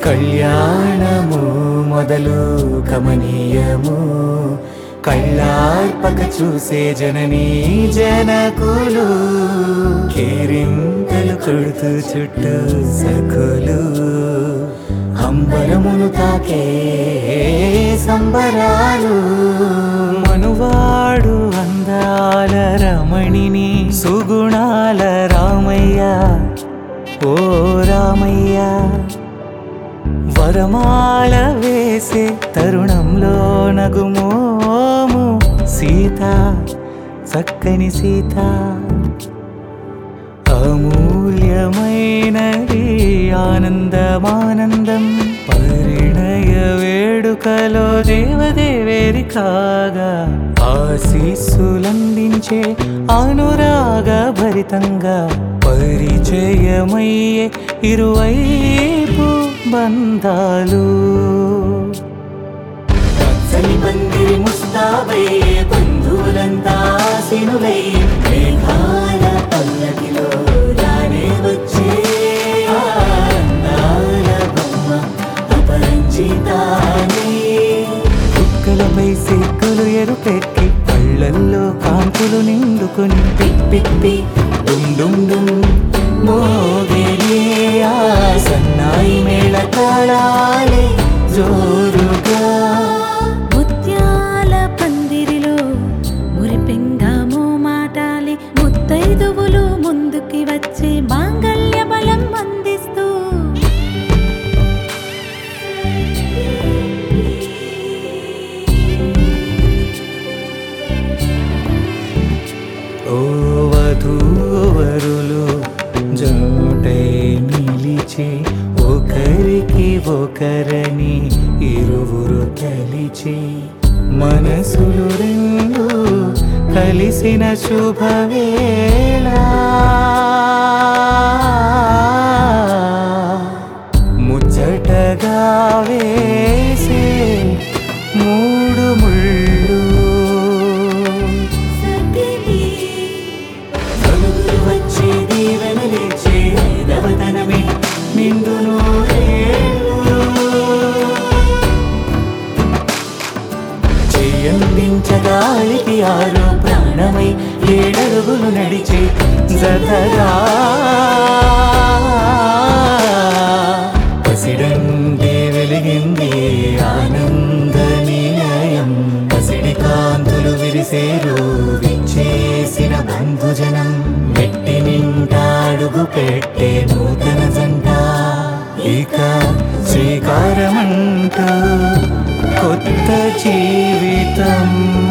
కళ్యాణము మొదలు కమనీయము కళ్ళార్పక చూసే జననీ జనకులు కేరింతలు కొడుతూ చుట్టూ సకులు అంబరమును తాకే సంబరాలు మనువాడు అందాల రమణిని సుగుణాల రామయ్య ఓ రామయ్య వరమాల వేసే తరుణంలో నగుమోము సీత చక్కని సీత అమూల్యమైనది ఆనందమానందం పరిణయ వేడుకలో దేవదేవేరి కాగా ఆశీస్సులందించే అనురాగ భరితంగా పరిచయమయ్యే ఇరువైపు బంధాలు పచ్చని పందిరి ముస్తాబయ్యే బంధువులంతా సినులై మేఘాల పల్లకిలో రానే వచ్చే ఆ అందాల బొమ్మ అపరంజితానే కుక్కలపై సిగ్గులు ఎరుపెక్కి కళ్ళల్లో కాంతులు నిండుకొని పిప్పి డుమ్ డుమ్ డుమ్ మోగిరే ఆ సన్నాయి మేళ తాళాలే జోరుగా ముత్యాల పందిరిలో మురిపెంగామో మాటాలి ముత్తైదువులు ముందుకి వచ్చి మాంగళ్య బలం అందిస్తూ ఓ వధూవరులు జోటై నిలిచి ఒకరికి ఒకరని ఇరువురు కలిచి మనసులు రెండు కలిసిన శుభవేళ ముచ్చటగా వేసే మూడు ముళ్ళు నలుగురు వచ్చే దీవెనలిచ్చే దవతనమే నిండు నూరేళ్ళు చెయ్యందించగాలికి ఆరు ప్రాణమై ఏడరుగులు నడిచే జతగా పసిడంటే వెలిగింది ఆనంద నిలయం పసిడి కాంతులు విరిసేరు విచ్చేసిన బంధుజనం మెట్టి నింటాడుగు పెట్టే నూతన జంట ఇక శ్రీకారమంటూ కొత్త జీవితం